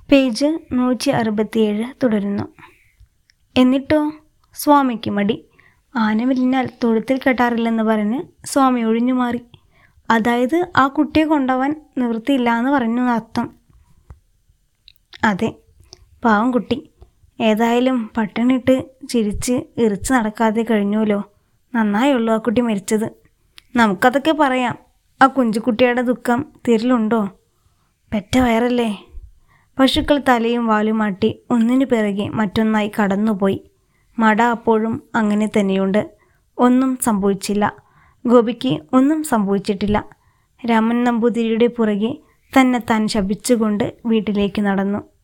page നൂറ്റി അറുപത്തിയേഴ് തുടരുന്നു എന്നിട്ടോ സ്വാമിക്ക് മടി ആനവില്ലിനാൽ തൊഴുത്തിൽ കെട്ടാറില്ലെന്ന് പറഞ്ഞ് സ്വാമി ഒഴിഞ്ഞു മാറി അതായത് ആ കുട്ടിയെ കൊണ്ടുപോവാൻ നിവൃത്തിയില്ല എന്ന് പറഞ്ഞു അർത്ഥം അതെ പാവം കുട്ടി ഏതായാലും പട്ടിണിട്ട് ചിരിച്ച് ഇറിച്ച് നടക്കാതെ കഴിഞ്ഞുവല്ലോ നന്നായുള്ളൂ ആ കുട്ടി മരിച്ചത് നമുക്കതൊക്കെ പറയാം ആ കുഞ്ചുകുട്ടിയുടെ ദുഃഖം തിരിലുണ്ടോ പെറ്റ വയറല്ലേ പശുക്കൾ തലയും വാലുമാട്ടി ഒന്നിനു പിറകെ മറ്റൊന്നായി കടന്നുപോയി മട അപ്പോഴും അങ്ങനെ തന്നെയുണ്ട് ഒന്നും സംഭവിച്ചില്ല ഗോപിക്ക് ഒന്നും സംഭവിച്ചിട്ടില്ല രാമൻ നമ്പൂതിരിയുടെ പുറകെ തന്നെ താൻ ശപിച്ചുകൊണ്ട് വീട്ടിലേക്ക് നടന്നു